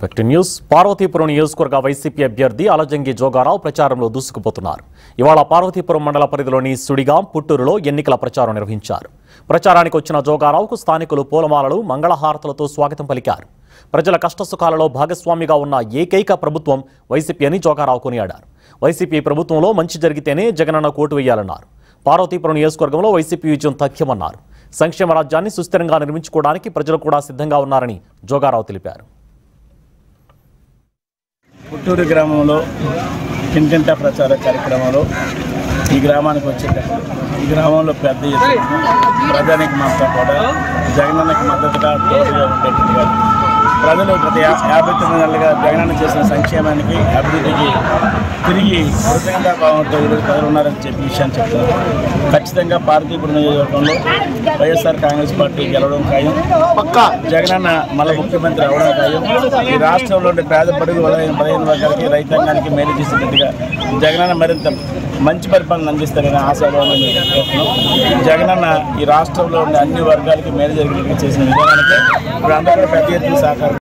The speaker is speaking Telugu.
ఫెక్ట్ న్యూస్ పార్వతీపురం నియోజకవర్గ వైసీపీ అభ్యర్థి అలజంగి జోగారావు ప్రచారంలో దూసుకుపోతున్నారు ఇవాళ పార్వతీపురం మండల పరిధిలోని సుడిగాం పుట్టూరులో ఎన్నికల ప్రచారం నిర్వహించారు ప్రచారానికి వచ్చిన జోగారావుకు స్థానికులు పూలమాలలు మంగళహారతులతో స్వాగతం పలికారు ప్రజల కష్టసుఖాలలో భాగస్వామిగా ఉన్న ఏకైక ప్రభుత్వం వైసీపీ అని జోగారావు కొనియాడారు వైసీపీ ప్రభుత్వంలో మంచి జరిగితేనే జగనన్న కోటు వేయాలన్నారు పార్వతీపురం నియోజకవర్గంలో వైసీపీ విజయం తథ్యమన్నారు సంక్షేమ రాజ్యాన్ని సుస్థిరంగా నిర్మించుకోవడానికి ప్రజలు కూడా సిద్ధంగా ఉన్నారని జోగారావు తెలిపారు పుట్టూరు గ్రామంలో ఇంటింటా ప్రచార కార్యక్రమంలో ఈ గ్రామానికి వచ్చేటప్పుడు ఈ గ్రామంలో పెద్ద ఎత్తున ప్రజానికి మొత్తం కూడా జగనన్నకి మద్దతుగా తోడుగా ఉండేట్టుగా ప్రజలు గత యా- యాభై తొమ్మిది నెలలుగా జగనన్న చేసిన సంక్షేమానికి అభివృద్ధికి తిరిగి కృతజ్ఞతా భావంతో ఈరోజు ప్రజలు ఉన్నారని చెప్పి విషయాన్ని చెప్తున్నారు ఖచ్చితంగా పార్తీపురం నియోజకవర్గంలో వైఎస్ఆర్ కాంగ్రెస్ పార్టీ గెలవడం ఖాయం పక్క జగనన్న మళ్ళీ ముఖ్యమంత్రి అవడం ఖాయం ఈ రాష్ట్రంలో ఉండే పేద పడుగు బలహీన బలహీన వర్గాలకి రైతాంగానికి మేలు చేసేటట్టుగా జగనన్న మరింత మంచి పరిపాలన అందిస్తారని ఆశాభావం జగనన్న ఈ రాష్ట్రంలో ఉండే అన్ని వర్గాలకి మేలు జరిగేట్టుగా చేసిన విధానానికి ఇప్పుడు అందరూ కూడా పెద్ద ఎత్తున సహకారం